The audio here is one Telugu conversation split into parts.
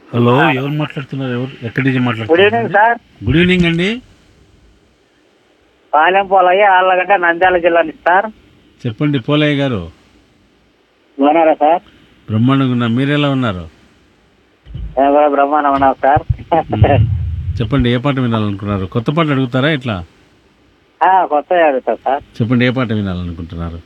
హలో ఎవరు మాట్లాడుతున్నారు ఎవరు ఎక్కడి నుంచి గుడ్ మాట్లాడుతున్నారు ఈవినింగ్ సార్ గుడ్ ఈవినింగ్ అండి పాలెం పోలయ్య ఆళ్ళగడ్డ నంద్యాల జిల్లా నుంచి సార్ చెప్పండి పోలయ్య గారు బాగున్నారా సార్ బ్రహ్మాండంగా ఉన్నా మీరెలా ఉన్నారు నేను కూడా బ్రహ్మాండం ఉన్నాం సార్ చెప్పండి ఏ పాట వినాలనుకున్నారు కొత్త పాట అడుగుతారా ఇట్లా ఆ, కొత్త అడుగుతా సార్ చెప్పండి ఏ పాట వినాలనుకుంటున్నారు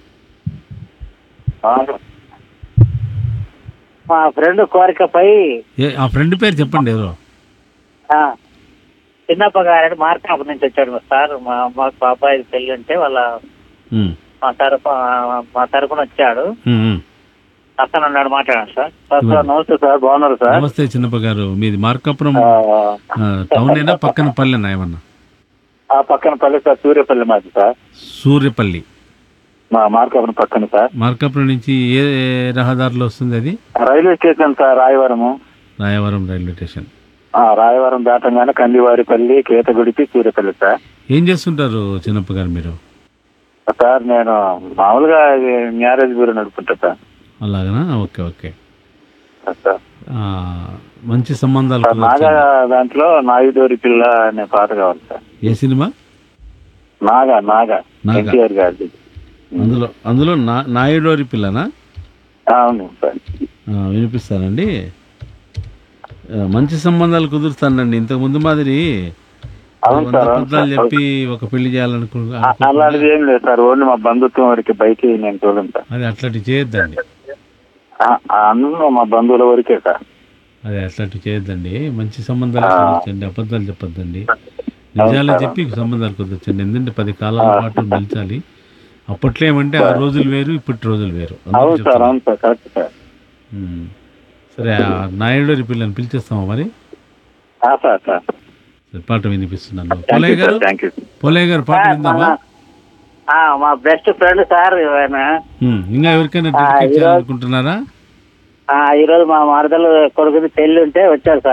మా ఫ్రెండ్ కోరికపై ఏ ఆ ఫ్రెండ్ పేరు చెప్పండి ఎవరో ఆ, చిన్నప్ప గారు మార్కాపు నుంచి వచ్చాడు సార్ మా అమ్మకి పాపాయి పెళ్లి ఉంటే వాళ్ళ ఉమ్, మా తరపు మా తరపున వచ్చాడు ఉమ్, ఉమ్. అతను ఉన్నాడు మాట్లాడాను sir sir sir namaste sir బాగున్నారు సార్ నమస్తే చిన్నప్ప గారు మీది మార్కాపురం ఆ, ఆ, టౌన్ అయినా పక్కన పల్లెనా ఏమన్నా ఆ పక్కన పల్లె సార్ సూర్యపల్లి మాది సార్ సూర్యపల్లి మా మార్కాపురం పక్కన సార్ మార్కాపురం నుంచి ఏ ఏ రహదారిలో వస్తుంది అది railway station sir Rayavaramu Rayavaram railway station ఆ, రాయవరం దాటంగానే కందివారిపల్లి కేతగుడికి సూర్యపల్లి సార్ ఏం చేస్తుంటారు చిన్నప్ప గారు మీరు సార్ నేను మామూలుగా ఇది మ్యారేజ్ బ్యూరో నడుపుకుంటా సార్ అలాగనా ఓకే ఓకే సార్ ఆ, మంచి సంబంధాలు సార్ నాగా కుదర్చండి. దాంట్లో నాయుడోరి పిల్ల అనే పాట కావాలి సార్ ఏ సినిమా నాగా నాగా నాగా. ఎన్టీఆర్ గారిది అందులో అందులో నా నాయుడోరి పిల్లనా ఆ, అవును సార్ ఆ, వినిపిస్తానండి ఆ, మంచి సంబంధాలు కుదురుతానండి ఇంతకు ముందు మాదిరి అవును వంద సార్ అవును అబద్ధాలు సార్ చెప్పి ఒక పెళ్లి చేయాలనుకు ఆ, అలాంటిది ఏం లేదు సార్ ఓన్లీ మా బంధుత్వం వరకు బయట నేను చూడండి సార్ అది అట్లాంటివి చేయొద్దండి ఆ, ఆ, అన్నం మా బంధువుల వరకే సార్ అదే అట్లాంటివి చేయొద్దండి మంచి సంబంధాలు కుదర్చండి అబద్ధాలు చెప్పొద్దండి నిజాలు చెప్పి సంబంధాలు కుదర్చండి ఎందుకంటే పది కాలాల పాటు నిలిచాలి అప్పట్లో ఏమంటే ఆ రోజులు వేరు ఇప్పటి రోజులు వేరు అందుకు అవును సార్ చెప్తున్నా. అవును సార్ కరెక్ట్ సార్ ఉమ్. సరే ఆ నాయుడు పిల్లని పిలిచేస్తామా మరి ఆ, సార్ సార్ సరే, పాట వినిపిస్తున్నాను thank Polayya you garu sir thank you Polayya garu పాట విందామా ఆ, మా బెస్ట్ ఫ్రెండ్ సార్ ఆయన ఉమ్, ఇంకా ఎవరికైనా ఆ, డెడికేట్ ఈరోజు- చేయాలనుకుంటున్నారా ఆ, ఈరోజు మా మరదలు కొడుకుది పెళ్లి ఉంటే వచ్చారు సార్